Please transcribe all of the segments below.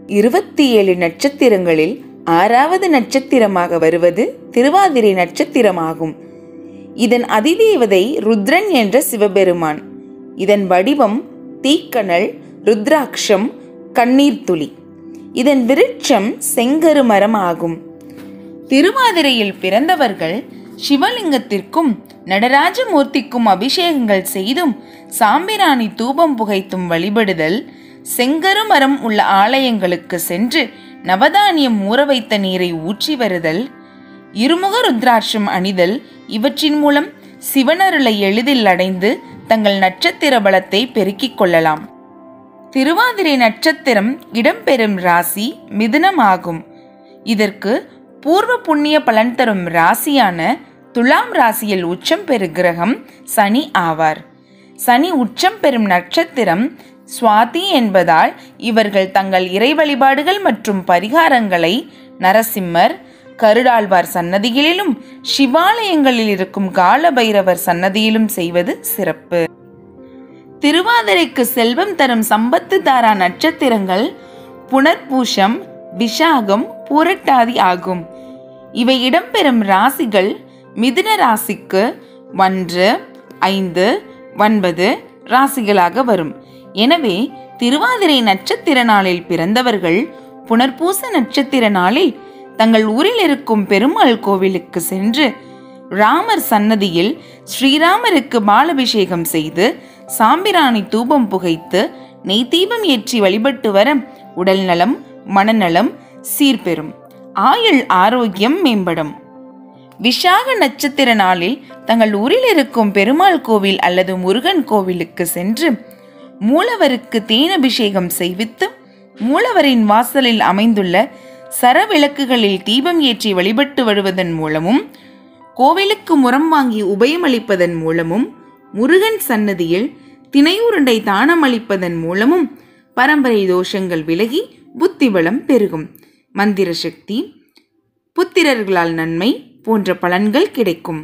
இருபத்தி ஏழு நட்சத்திரங்களில் ஆறாவது நட்சத்திரமாக வருவது திருவாதிரை நட்சத்திரமாகும் இதன் அதிதேவதை ருத்ரன் என்ற சிவபெருமான் இதன் வடிவம் தீக்கனல் ருத்ராட்சம் கண்ணீர் துளி இதன் விருட்சம் செங்கரு மரம் ஆகும் திருவாதிரையில் பிறந்தவர்கள் சிவலிங்கத்திற்கும் நடராஜமூர்த்திக்கும் அபிஷேகங்கள் செய்தும் சாம்பிராணி தூபம் புகைத்தும் வழிபடுதல் செங்கரு மரம் உள்ள ஆலயங்களுக்கு சென்று நவதானியம் ஊற வைத்த நீரை ஊற்றி வருதல் இருமுக ருத்ராட்சம் அணிதல் இவற்றின் மூலம் சிவனருளை எளிதில் அடைந்து தங்கள் நட்சத்திர பலத்தை பெருக்கிக் கொள்ளலாம் திருவாதிரை நட்சத்திரம் இடம்பெறும் ராசி மிதுனமாகும் இதற்கு பூர்வ புண்ணிய பலன் தரும் ராசியான துலாம் ராசியில் உச்சம் பெறு கிரகம் சனி ஆவார் சனி உச்சம் பெறும் நட்சத்திரம் சுவாதி என்பதால் இவர்கள் தங்கள் இறை வழிபாடுகள் மற்றும் பரிகாரங்களை நரசிம்மர் கருடாழ்வார் சன்னதிகளிலும் சிவாலயங்களில் இருக்கும் கால பைரவர் சன்னதியிலும் செய்வது சிறப்பு திருவாதிரைக்கு செல்வம் தரும் சம்பத்து தாரா நட்சத்திரங்கள் புனர்பூஷம் விஷாகம் பூரட்டாதி ஆகும் இவை இடம்பெறும் ராசிகள் மிதுன ராசிக்கு ஒன்று ஐந்து ஒன்பது ராசிகளாக வரும் எனவே திருவாதிரை நட்சத்திர நாளில் பிறந்தவர்கள் புனர்பூச நட்சத்திர நாளில் தங்கள் ஊரில் இருக்கும் பெருமாள் கோவிலுக்கு சென்று ராமர் சன்னதியில் ஸ்ரீராமருக்கு பாலபிஷேகம் செய்து சாம்பிராணி தூபம் புகைத்து நெய் தீபம் ஏற்றி வழிபட்டு வர உடல் நலம் மனநலம் சீர்பெறும் ஆயுள் ஆரோக்கியம் மேம்படும் விஷாக நட்சத்திர நாளில் தங்கள் ஊரில் இருக்கும் பெருமாள் கோவில் அல்லது முருகன் கோவிலுக்கு சென்று மூலவருக்கு தேனபிஷேகம் செய்வித்து மூலவரின் வாசலில் அமைந்துள்ள சரவிளக்குகளில் தீபம் ஏற்றி வழிபட்டு வருவதன் மூலமும் கோவிலுக்கு முறம் வாங்கி உபயமளிப்பதன் மூலமும் முருகன் சன்னதியில் திணையுருண்டை தானம் அளிப்பதன் மூலமும் பரம்பரை தோஷங்கள் விலகி புத்தி பலம் பெருகும் மந்திர சக்தி புத்திரர்களால் நன்மை போன்ற பலன்கள் கிடைக்கும்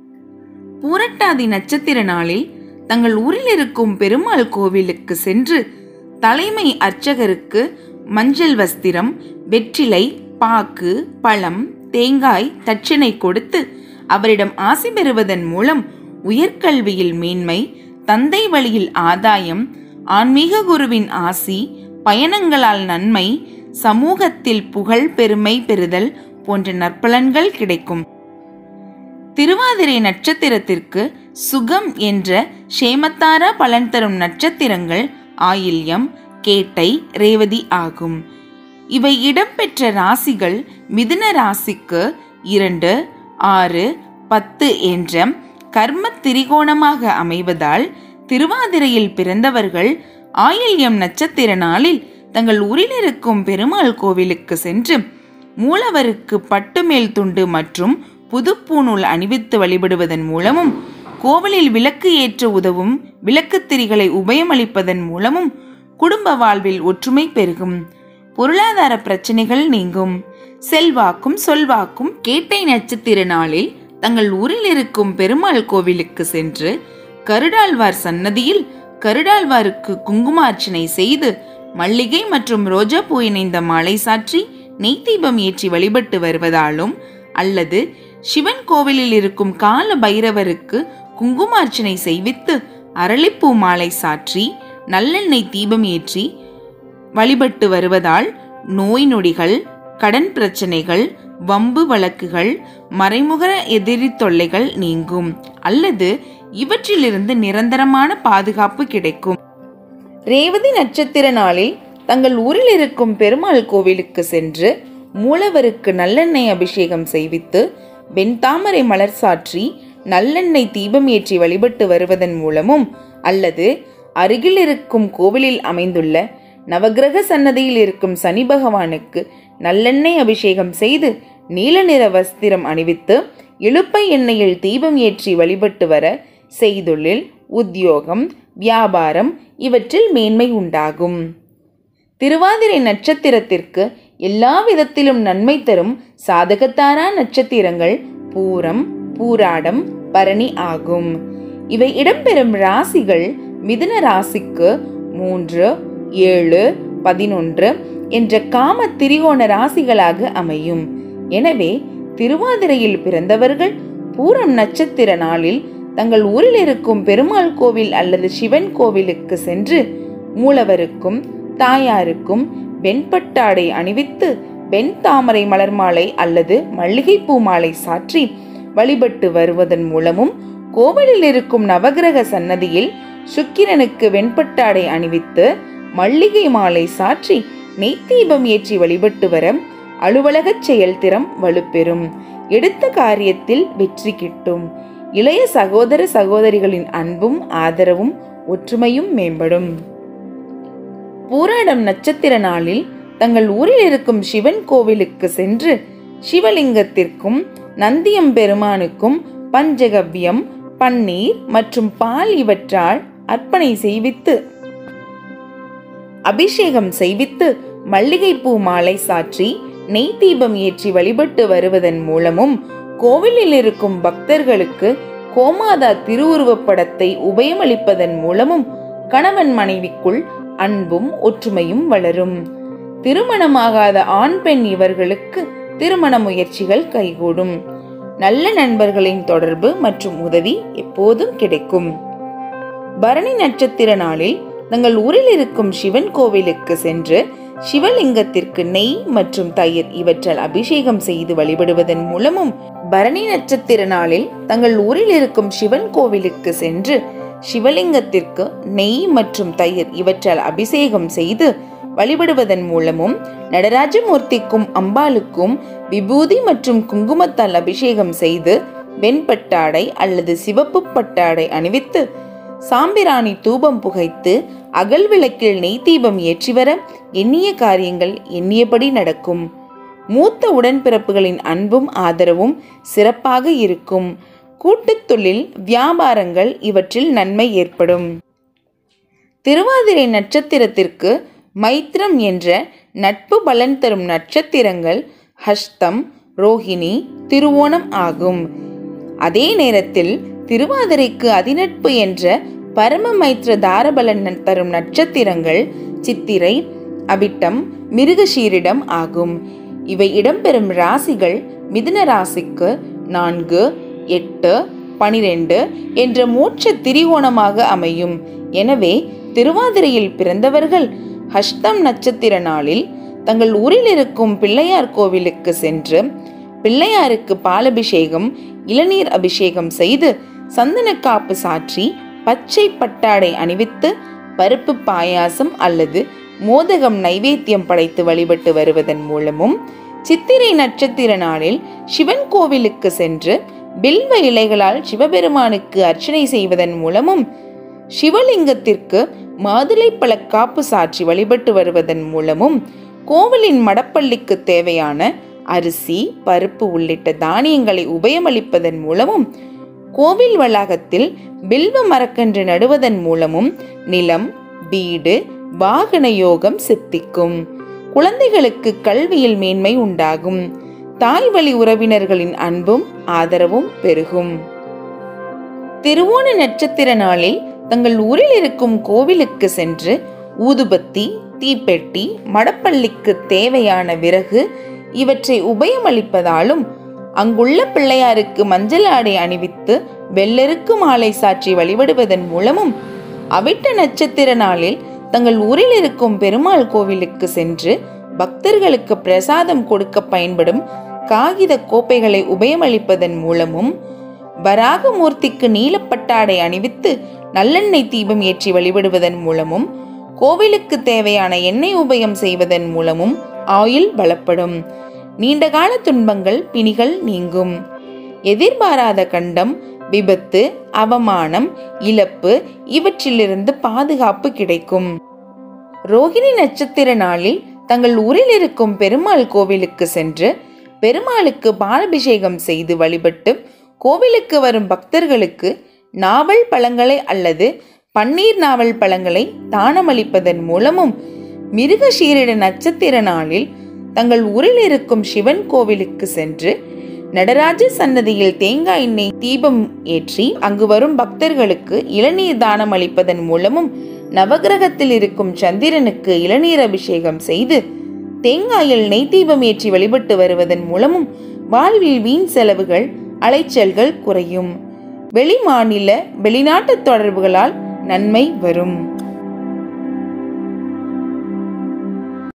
பூரட்டாதி நட்சத்திர நாளில் தங்கள் ஊரில் இருக்கும் பெருமாள் கோவிலுக்கு சென்று தலைமை அர்ச்சகருக்கு மஞ்சள் வஸ்திரம் வெற்றிலை பாக்கு பழம் தேங்காய் தட்சணை கொடுத்து அவரிடம் ஆசி பெறுவதன் மூலம் உயர்கல்வியில் மேன்மை தந்தை வழியில் ஆதாயம் ஆன்மீக குருவின் ஆசி பயணங்களால் நன்மை சமூகத்தில் புகழ் பெருமை பெறுதல் போன்ற நற்பலன்கள் கிடைக்கும் திருவாதிரை நட்சத்திரத்திற்கு சுகம் என்ற ஷேமத்தாரா பலன் தரும் நட்சத்திரங்கள் ஆயில்யம் கேட்டை ரேவதி ஆகும் இவை இடம்பெற்ற ராசிகள் மிதுன ராசிக்கு இரண்டு ஆறு பத்து என்ற கர்ம திரிகோணமாக அமைவதால் திருவாதிரையில் பிறந்தவர்கள் ஆயில்யம் நட்சத்திர நாளில் தங்கள் ஊரில் இருக்கும் பெருமாள் கோவிலுக்கு சென்று மூலவருக்கு பட்டுமேல் துண்டு மற்றும் புதுப்பூநூல் அணிவித்து வழிபடுவதன் மூலமும் கோவிலில் விளக்கு ஏற்ற உதவும் விளக்குத் திரிகளை உபயமளிப்பதன் மூலமும் குடும்ப வாழ்வில் ஒற்றுமை பெருகும் பொருளாதார பிரச்சனைகள் நீங்கும் செல்வாக்கும் சொல்வாக்கும் கேட்டை நட்சத்திர நாளில் தங்கள் ஊரில் இருக்கும் பெருமாள் கோவிலுக்கு சென்று கருடாழ்வார் சன்னதியில் கருடாழ்வாருக்கு குங்குமார்ச்சனை செய்து மல்லிகை மற்றும் ரோஜா பூ இணைந்த மாலை சாற்றி நெய் தீபம் ஏற்றி வழிபட்டு வருவதாலும் அல்லது சிவன் கோவிலில் இருக்கும் கால பைரவருக்கு குங்குமார்ச்சனை செய்வித்து அரளிப்பூ மாலை சாற்றி நல்லெண்ணெய் தீபம் ஏற்றி வழிபட்டு வருவதால் நோய் நொடிகள் கடன் பிரச்சனைகள் வம்பு வழக்குகள் மறைமுக எதிரி தொல்லைகள் நீங்கும் அல்லது இவற்றிலிருந்து நிரந்தரமான பாதுகாப்பு கிடைக்கும் ரேவதி நட்சத்திர நாளில் தங்கள் ஊரில் இருக்கும் பெருமாள் கோவிலுக்கு சென்று மூலவருக்கு நல்லெண்ணெய் அபிஷேகம் செய்வித்து வெண்தாமரை மலர் சாற்றி நல்லெண்ணெய் தீபம் ஏற்றி வழிபட்டு வருவதன் மூலமும் அல்லது அருகில் இருக்கும் கோவிலில் அமைந்துள்ள நவக்கிரக சன்னதியில் இருக்கும் சனி பகவானுக்கு நல்லெண்ணெய் அபிஷேகம் செய்து நீல நிற வஸ்திரம் அணிவித்து இழுப்பை எண்ணெயில் தீபம் ஏற்றி வழிபட்டு வர செய்தொழில் உத்தியோகம் வியாபாரம் இவற்றில் மேன்மை உண்டாகும் திருவாதிரை நட்சத்திரத்திற்கு எல்லா விதத்திலும் நன்மை தரும் சாதகத்தாரா நட்சத்திரங்கள் பூரம் பூராடம் பரணி ஆகும் இவை இடம்பெறும் ராசிகள் மிதுன ராசிக்கு மூன்று ஏழு பதினொன்று என்ற காம திரிகோண ராசிகளாக அமையும் எனவே திருவாதிரையில் பிறந்தவர்கள் பூரம் நட்சத்திர நாளில் தங்கள் ஊரில் இருக்கும் பெருமாள் கோவில் அல்லது சிவன் கோவிலுக்கு சென்று மூலவருக்கும் தாயாருக்கும் வெண்பட்டாடை அணிவித்து வெண் தாமரை மலர் மாலை அல்லது மல்லிகைப்பூ மாலை சாற்றி வழிபட்டு வருவதன் மூலமும் கோவிலில் இருக்கும் நவகிரக சன்னதியில் சுக்கிரனுக்கு வெண்பட்டாடை அணிவித்து மல்லிகை மாலை சாற்றி நெய்த்தீபம் ஏற்றி வழிபட்டு வர அலுவலகச் செயல்திறம் வலுப்பெறும் எடுத்த காரியத்தில் வெற்றி கிட்டும் இளைய சகோதர சகோதரிகளின் அன்பும் ஆதரவும் ஒற்றுமையும் மேம்படும் பூராடம் நட்சத்திர நாளில் தங்கள் ஊரில் இருக்கும் சிவன் கோவிலுக்கு சென்று சிவலிங்கத்திற்கும் நந்தியம் பெருமானுக்கும் பஞ்சகவ்யம் பன்னீர் மற்றும் பால் இவற்றால் அர்ப்பணை செய்வித்து அபிஷேகம் செய்வித்து மல்லிகைப்பூ மாலை சாற்றி நெய் தீபம் ஏற்றி வழிபட்டு வருவதன் மூலமும் கோவிலில் இருக்கும் பக்தர்களுக்கு கோமாதா திருவுருவப் படத்தை உபயமளிப்பதன் மூலமும் கணவன் மனைவிக்குள் அன்பும் ஒற்றுமையும் வளரும் திருமணமாகாத ஆண் பெண் இவர்களுக்கு திருமண முயற்சிகள் கைகூடும் நல்ல நண்பர்களின் தொடர்பு மற்றும் உதவி எப்போதும் கிடைக்கும் பரணி நட்சத்திர நாளில் தங்கள் ஊரில் இருக்கும் சிவன் கோவிலுக்கு சென்று சிவலிங்கத்திற்கு நெய் மற்றும் தயிர் இவற்றால் அபிஷேகம் செய்து வழிபடுவதன் மூலமும் பரணி நட்சத்திர நாளில் தங்கள் ஊரில் இருக்கும் சிவன் கோவிலுக்கு சென்று சிவலிங்கத்திற்கு நெய் மற்றும் தயிர் இவற்றால் அபிஷேகம் செய்து வழிபடுவதன் மூலமும் நடராஜமூர்த்திக்கும் அம்பாளுக்கும் விபூதி மற்றும் குங்குமத்தால் அபிஷேகம் செய்து வெண்பட்டாடை அல்லது சிவப்பு பட்டாடை அணிவித்து சாம்பிராணி தூபம் புகைத்து அகல் விளக்கில் நெய் தீபம் ஏற்றி வர எண்ணிய காரியங்கள் எண்ணியபடி நடக்கும் மூத்த உடன்பிறப்புகளின் அன்பும் ஆதரவும் சிறப்பாக இருக்கும் கூட்டுத் தொழில் வியாபாரங்கள் இவற்றில் நன்மை ஏற்படும் திருவாதிரை நட்சத்திரத்திற்கு மைத்ரம் என்ற நட்பு பலன் தரும் நட்சத்திரங்கள் ஹஸ்தம் ரோஹிணி திருவோணம் ஆகும் அதே நேரத்தில் திருவாதிரைக்கு அதிநட்பு என்ற பரம மைத்ர தாரபலன் தரும் நட்சத்திரங்கள் சித்திரை அபிட்டம் மிருகஷீரிடம் ஆகும் இவை இடம்பெறும் ராசிகள் மிதுன ராசிக்கு நான்கு எட்டு பனிரெண்டு என்ற மோட்ச திரிகோணமாக அமையும் எனவே திருவாதிரையில் பிறந்தவர்கள் ஹஸ்தம் நட்சத்திர நாளில் தங்கள் ஊரில் இருக்கும் பிள்ளையார் கோவிலுக்கு சென்று பிள்ளையாருக்கு பாலபிஷேகம் இளநீர் அபிஷேகம் செய்து சந்தனக்காப்பு சாற்றி பச்சை பட்டாடை அணிவித்து பருப்பு பாயாசம் அல்லது மோதகம் நைவேத்தியம் படைத்து வழிபட்டு வருவதன் மூலமும் சித்திரை நட்சத்திர நாளில் சிவன் கோவிலுக்கு சென்று பில்வ இலைகளால் சிவபெருமானுக்கு அர்ச்சனை செய்வதன் மூலமும் சிவலிங்கத்திற்கு மாதுளைப்பழ காப்பு சாற்றி வழிபட்டு வருவதன் மூலமும் கோவிலின் மடப்பள்ளிக்கு தேவையான அரிசி பருப்பு உள்ளிட்ட தானியங்களை உபயமளிப்பதன் மூலமும் கோவில் வளாகத்தில் பில்வ மரக்கன்று நடுவதன் மூலமும் நிலம் வீடு வாகன யோகம் சித்திக்கும் குழந்தைகளுக்கு கல்வியில் மேன்மை உண்டாகும் தாய் வழி உறவினர்களின் அன்பும் ஆதரவும் பெருகும் திருவோண நட்சத்திர நாளில் தங்கள் ஊரில் இருக்கும் கோவிலுக்கு சென்று ஊதுபத்தி தீப்பெட்டி மடப்பள்ளிக்கு தேவையான விறகு இவற்றை உபயமளிப்பதாலும் அங்குள்ள பிள்ளையாருக்கு மஞ்சள் ஆடை அணிவித்து வெள்ளெருக்கு மாலை சாற்றி வழிபடுவதன் மூலமும் அவிட்ட நட்சத்திர நாளில் தங்கள் ஊரில் இருக்கும் பெருமாள் கோவிலுக்கு சென்று பக்தர்களுக்கு பிரசாதம் கொடுக்க பயன்படும் காகித கோப்பைகளை உபயமளிப்பதன் மூலமும் வராகமூர்த்திக்கு நீலப்பட்டாடை அணிவித்து நல்லெண்ணெய் தீபம் ஏற்றி வழிபடுவதன் மூலமும் கோவிலுக்கு தேவையான எண்ணெய் உபயம் செய்வதன் மூலமும் ஆயுள் பலப்படும் நீண்டகால துன்பங்கள் பிணிகள் நீங்கும் எதிர்பாராத கண்டம் விபத்து அவமானம் இழப்பு இவற்றிலிருந்து பாதுகாப்பு கிடைக்கும் ரோகிணி நட்சத்திர நாளில் தங்கள் ஊரில் இருக்கும் பெருமாள் கோவிலுக்கு சென்று பெருமாளுக்கு பாலபிஷேகம் செய்து வழிபட்டு கோவிலுக்கு வரும் பக்தர்களுக்கு நாவல் பழங்களை அல்லது பன்னீர் நாவல் பழங்களை தானமளிப்பதன் மூலமும் மிருகஷீரிட நட்சத்திர நாளில் தங்கள் ஊரில் இருக்கும் சிவன் கோவிலுக்கு சென்று நடராஜ சன்னதியில் தேங்காய் எண்ணெய் தீபம் ஏற்றி அங்கு வரும் பக்தர்களுக்கு இளநீர் தானம் அளிப்பதன் மூலமும் நவகிரகத்தில் இருக்கும் சந்திரனுக்கு இளநீர் அபிஷேகம் செய்து தேங்காயில் நெய் தீபம் ஏற்றி வழிபட்டு வருவதன் மூலமும் வாழ்வில் வீண் செலவுகள் அலைச்சல்கள் குறையும் வெளிமாநில வெளிநாட்டு தொடர்புகளால் நன்மை வரும்